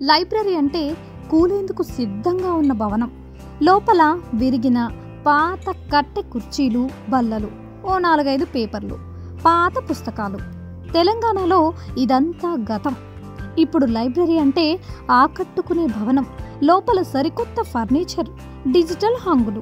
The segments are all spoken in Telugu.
లైబ్రరీ అంటే కూలేందుకు సిద్ధంగా ఉన్న భవనం లోపల విరిగిన పాత కట్టె కుర్చీలు బల్లలు ఓ నాలుగైదు పేపర్లు పాత పుస్తకాలు తెలంగాణలో ఇదంతా గతం ఇప్పుడు లైబ్రరీ అంటే ఆకట్టుకునే భవనం లోపల సరికొత్త ఫర్నిచర్ డిజిటల్ హంగులు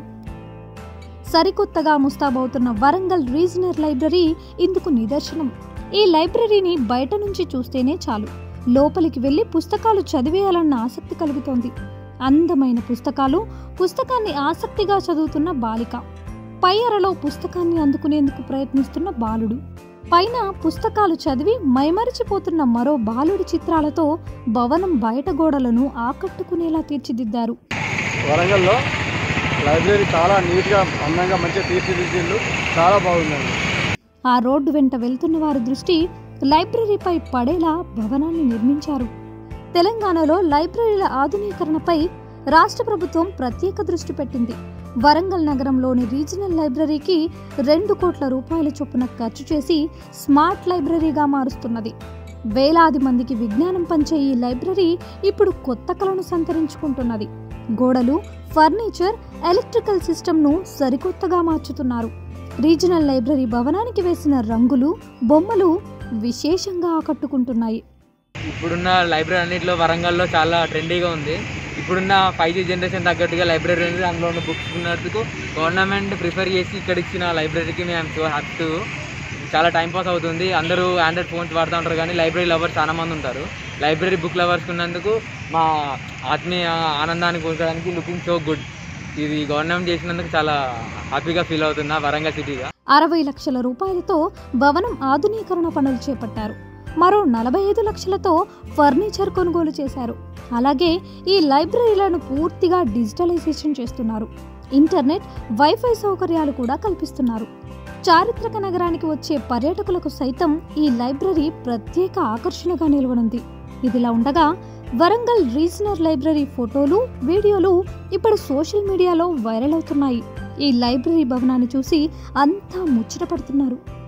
సరికొత్తగా ముస్తాబవుతున్న వరంగల్ రీజనల్ లైబ్రరీ ఇందుకు నిదర్శనం ఈ లైబ్రరీని బయట నుంచి చూస్తేనే చాలు లోపలికి వెళ్లి పుస్తకాలు చదివేయాలన్న ఆసక్తి కలుగుతోంది అందమైన పుస్తకాలు పుస్తకాన్ని ఆసక్తిగా చదువుతున్న బాలిక పై అరలో పుస్తకాన్ని అందుకునేందుకు ప్రయత్నిస్తున్న బాలుడు పైన పుస్తకాలు చదివి మైమరిచిపోతున్న మరో బాలుడి చిత్రాలతో భవనం బయట గోడలను ఆకట్టుకునేలా తీర్చిదిద్దారు వరంగల్లో లైబ్రరీ చాలా నీట్గా అందంగా మంచిగా తీర్చిదిద్దిండు చాలా బాగుందండి ఆ రోడ్డు వెంట వెళ్తున్న వారి దృష్టి లైబ్రరీపై పడేలా భవనాన్ని నిర్మించారు తెలంగాణలో లైబ్రరీల ఆధునీకరణపై రాష్ట్ర ప్రభుత్వం ప్రత్యేక దృష్టి పెట్టింది వరంగల్ నగరంలోని రీజనల్ లైబ్రరీకి రెండు కోట్ల రూపాయల చొప్పున ఖర్చు చేసి స్మార్ట్ లైబ్రరీగా మారుస్తున్నది వేలాది మందికి విజ్ఞానం పంచే ఈ లైబ్రరీ ఇప్పుడు కొత్త కళను సంతరించుకుంటున్నది గోడలు ఫర్నిచర్ ఎలక్ట్రికల్ సిస్టమ్ను సరికొత్తగా మార్చుతున్నారు రీజనల్ లైబ్రరీ భవనానికి వేసిన రంగులు బొమ్మలు విశేషంగా ఆకట్టుకుంటున్నాయి ఇప్పుడున్న లైబ్రరీ అన్నింటిలో వరంగల్లో చాలా ట్రెండీగా ఉంది ఇప్పుడున్న ఫైవ్ జీ జనరేషన్ తగ్గట్టుగా లైబ్రరీ ఉంది అందులో ఉన్న బుక్స్ ఉన్నందుకు గవర్నమెంట్ ప్రిఫర్ చేసి ఇక్కడ ఇచ్చిన లైబ్రరీకి మేము సో హ్యాపీ చాలా టైం పాస్ అవుతుంది అందరూ ఆండ్రాయిడ్ ఫోన్స్ వాడుతూ ఉంటారు కానీ లైబ్రరీ లవర్స్ చాలా మంది ఉంటారు లైబ్రరీ బుక్ లవర్స్ ఉన్నందుకు మా ఆత్మీయ ఆనందాన్ని కూర్చోడానికి లుకింగ్ సో గుడ్ ఇది గవర్నమెంట్ చేసినందుకు చాలా హ్యాపీగా ఫీల్ అవుతున్నా వరంగల్ సిటీగా అరవై లక్షల రూపాయలతో భవనం ఆధునీకరణ పనులు చేపట్టారు మరో నలభై ఐదు లక్షలతో ఫర్నిచర్ కొనుగోలు చేశారు అలాగే ఈ లైబ్రరీలను పూర్తిగా డిజిటలైజేషన్ చేస్తున్నారు ఇంటర్నెట్ వైఫై సౌకర్యాలు కూడా కల్పిస్తున్నారు చారిత్రక నగరానికి వచ్చే పర్యాటకులకు సైతం ఈ లైబ్రరీ ప్రత్యేక ఆకర్షణగా నిలవనుంది ఇదిలా ఉండగా వరంగల్ రీజనల్ లైబ్రరీ ఫోటోలు వీడియోలు ఇప్పుడు సోషల్ మీడియాలో వైరల్ అవుతున్నాయి ఈ లైబ్రరీ భవనాన్ని చూసి అంతా ముచ్చటపడుతున్నారు